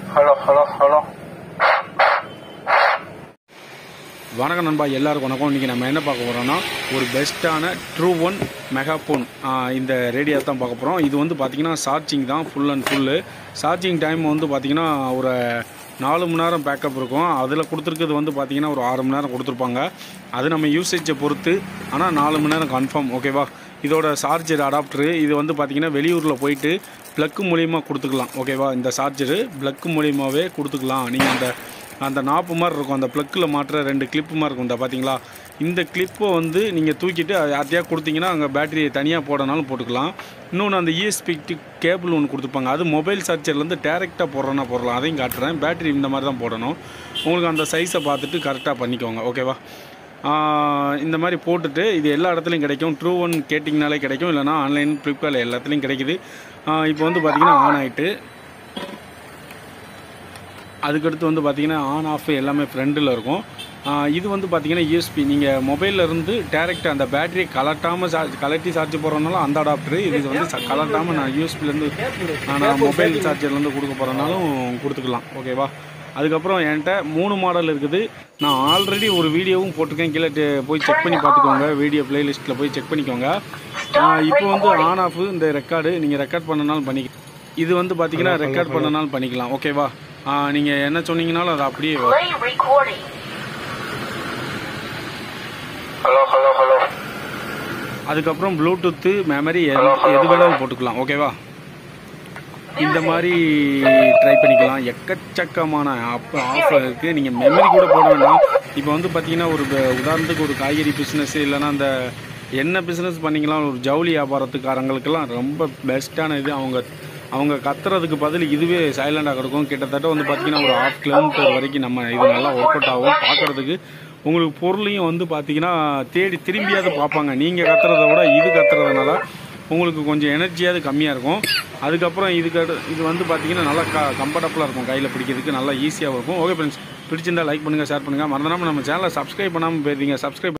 Hello hello hello வணக்கம் நண்பா எல்லாருக்கும் வணக்கம் இன்றைக்கி நம்ம என்ன பார்க்க போகிறோம்னா ஒரு பெஸ்ட்டான ட்ரூ ஒன் மெகாஃபோன் இந்த ரேடியோ தான் பார்க்க போகிறோம் இது வந்து பார்த்திங்கன்னா சார்ஜிங் தான் full and full charging time வந்து பார்த்திங்கன்னா ஒரு நாலு மணி நேரம் பேக்கப் இருக்கும் அதில் கொடுத்துருக்கிறது வந்து பார்த்திங்கன்னா ஒரு ஆறு மணி நேரம் கொடுத்துருப்பாங்க அது நம்ம யூசேஜை பொறுத்து ஆனால் நாலு மணி நேரம் கன்ஃபார்ம் ஓகேவா இதோட சார்ஜர் அடாப்டரு இது வந்து பார்த்திங்கன்னா வெளியூரில் போயிட்டு ப்ளக்கு மூலியமாக கொடுத்துக்கலாம் ஓகேவா இந்த சார்ஜரு ப்ளக்கு மூலியமாகவே கொடுத்துக்கலாம் நீங்கள் அந்த அந்த நாப்பு மாதிரி இருக்கும் அந்த ப்ளக்கில் மாட்டுற ரெண்டு கிளிப்பு மாதிரி இருக்கும் இந்த பார்த்தீங்களா இந்த கிளிப்பை வந்து நீங்கள் தூக்கிட்டு அது யார்ட்டையா கொடுத்தீங்கன்னா அங்கே பேட்டரியை தனியாக போடனாலும் போட்டுக்கலாம் இன்னொன்று அந்த இஎஸ்பி கேபிள் ஒன்று கொடுத்துருப்பாங்க அது மொபைல் சார்ஜர்லேருந்து டேரெக்டாக போடுறோன்னா போடலாம் அதையும் காட்டுறேன் பேட்டரி இந்த மாதிரி தான் போடணும் உங்களுக்கு அந்த சைஸை பார்த்துட்டு கரெக்டாக பண்ணிக்கோங்க ஓகேவா ஆஹ் இந்த மாதிரி போட்டுட்டு இது எல்லா இடத்துலையும் கிடைக்கும் ட்ரூ ஒன் கேட்டிங்கனாலே கிடைக்கும் இல்லைனா ஆன்லைன் ஃப்ளிப்கார்ட்டில் எல்லாத்துலேயும் கிடைக்குது ஆஹ் இப்போ வந்து பார்த்திங்கன்னா ஆன் ஆகிட்டு அதுக்கடுத்து வந்து பார்த்தீங்கன்னா ஆன் ஆஃப் எல்லாமே ஃப்ரண்டில் இருக்கும் ஆஹ் இது வந்து பார்த்தீங்கன்னா யூஎஸ்பி நீங்கள் மொபைலில் இருந்து டேரெக்ட் அந்த பேட்டரியை கலட்டாமல் சார்ஜ் கலட்டி சார்ஜ் போடுறதுனால அந்த அடாப்டர் இது வந்து ச- கலட்டாமல் நான் யூஎஸ்பிலேருந்து நான் மொபைல் சார்ஜர்லேருந்து கொடுக்க போகிறனாலும் கொடுத்துக்கலாம் ஓகேவா அதுக்கப்புறம் என்கிட்ட மூணு மாடல் இருக்குது நான் ஆல்ரெடி ஒரு வீடியோவும் போட்டிருக்கேன் கீழே டே- போய் செக் பண்ணி பார்த்துக்கோங்க வீடியோ பிளேலிஸ்ட்டில் போய் செக் பண்ணிக்கோங்க ஆஹ் இப்போ வந்து ஆன் ஆஃப் இந்த ரெக்கார்டு நீங்கள் ரெக்கார்ட் பண்ணனாலும் பண்ணிக்க இது வந்து பார்த்தீங்கன்னா ரெக்கார்ட் பண்ணனாலும் பண்ணிக்கலாம் ஓகேவா நீங்கள் என்ன சொன்னீங்கனாலும் அது அப்படியே வரும். Play recording. Hello hello hello அதுக்கப்புறம் ப்ளூடூத்து மெமரி எது எது வேணாலும் போட்டுக்கலாம் ஓகேவா இந்த மாதிரி ட்ரை பண்ணிக்கலாம் எக்கச்சக்கமான ஆப் ஆஃபர் இருக்குது நீங்கள் மெமரி கூட போட வேண்டாம் இப்போ வந்து பார்த்தீங்கன்னா ஒரு ப- உதாரணத்துக்கு ஒரு காய்கறி பிஸ்னஸ் இல்லைன்னா அந்த என்ன பிஸ்னஸ் பண்ணிக்கலாம் ஒரு ஜவுளி வியாபாரத்துக்காரங்களுக்கெல்லாம் ரொம்ப பெஸ்ட்டான இது அவங்க அவங்க கத்துறதுக்கு பதில் இதுவே சைலண்டாக கிடக்கும் கிட்டத்தட்ட வந்து பார்த்தீங்கன்னா ஒரு ஹாஃப் கிலோமீட்டர் வரைக்கும் நம்ம இது நல்லா ஒர்க் அவுட் ஆகும் பார்க்குறதுக்கு உங்களுக்கு பொருளையும் வந்து பார்த்தீங்கன்னா தேடி திரும்பியாவது பார்ப்பாங்க நீங்கள் கத்துறத விட இது கத்துறதுனால உங்களுக்கு கொஞ்சம் எனர்ஜியாவது கம்மியாக இருக்கும் அதுக்கப்புறம் இதுக்கு அடு- இது வந்து பார்த்தீங்கன்னா நல்லா க கம்ஃபர்டபுளாக இருக்கும் கையில் பிடிக்கிறதுக்கு நல்லா ஈஸியாக இருக்கும் ஓகே ஃப்ரெண்ட்ஸ் பிடிச்சிருந்தா லைக் பண்ணுங்கள் ஷேர் பண்ணுங்கள் மறந்துடாமல் நம்ம சேனலை சப்ஸ்கிரைப் பண்ணாமல் போயிருந்தீங்க சப்ஸ்கிரைப்